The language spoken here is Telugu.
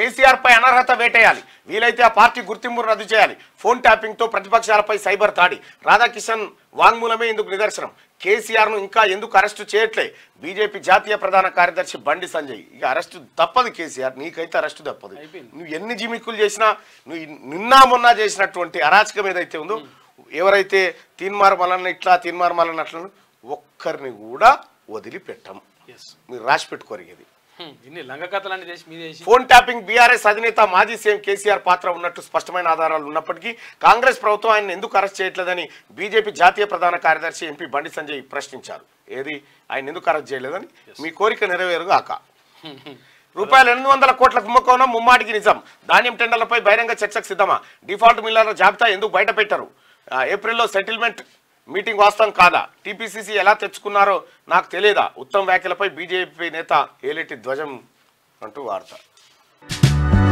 కేసీఆర్ పై అనర్హత వేటేయాలి వీలైతే ఆ పార్టీ గుర్తింపు రద్దు చేయాలి ఫోన్ ట్యాపింగ్ తో ప్రతిపక్షాలపై సైబర్ దాడి రాధాకిషన్ వాంగ్మూలమే ఇందుకు నిదర్శనం కేసీఆర్ ను ఇంకా ఎందుకు అరెస్టు చేయట్లే బీజేపీ జాతీయ ప్రధాన కార్యదర్శి బండి సంజయ్ ఇక అరెస్టు తప్పదు కేసీఆర్ నీకైతే అరెస్టు తప్పదు అయిపోయింది. నువ్వు ఎన్ని జిమిక్కులు చేసినా నువ్వు ఈ నిన్న మొన్న చేసినటువంటి అరాచకం ఏదైతే ఉందో ఎవరైతే తీన్మార్ మలన్న ఇట్లా తీన్మార్ మలన్న అట్లా ఒక్కరిని కూడా వదిలిపెట్టం ఎస్ మీరు రాసి పెట్టుకోరు ఇది ఇన్ని లంగ కథలన్నీ చేసి మీద చేసి ఫోన్ ట్యాపింగ్ బీఆర్ఎస్ అధినేత మాజీ సీఎం కేసీఆర్ పాత్ర ఉన్నట్టు స్పష్టమైన ఆధారాలు ఉన్నప్పటికీ కాంగ్రెస్ ప్రభుత్వం ఆయన ఎందుకు అరెస్ట్ చేయట్లేదని బీజేపీ జాతీయ ప్రధాన కార్యదర్శి ఎంపీ బండి సంజయ్ ప్రశ్నించారు ఏది ఆయన ఎందుకు అరెస్ట్ చేయలేదని మీ కోరిక నెరవేరుగాక రూపాయలు ఎనిమిది వందల కోట్ల కుంభకోణం ముమ్మాటికి నిజం ధాన్యం టెండర్లపై బహిరంగ చర్చకు సిద్ధమా డిఫాల్ట్ మిల్లర్ల జాబితా ఎందుకు బయట పెట్టారు ఆ, ఏప్రిల్లో సెటిల్మెంట్ మీటింగ్ వాస్తవం కాదా టీపీసీసీ ఎలా తెచ్చుకున్నారో నాకు తెలియదా ఉత్తమ్ వ్యాఖ్యలపై బీజేపీ నేత ఏలేటి ధ్వజం అంటూ వార్త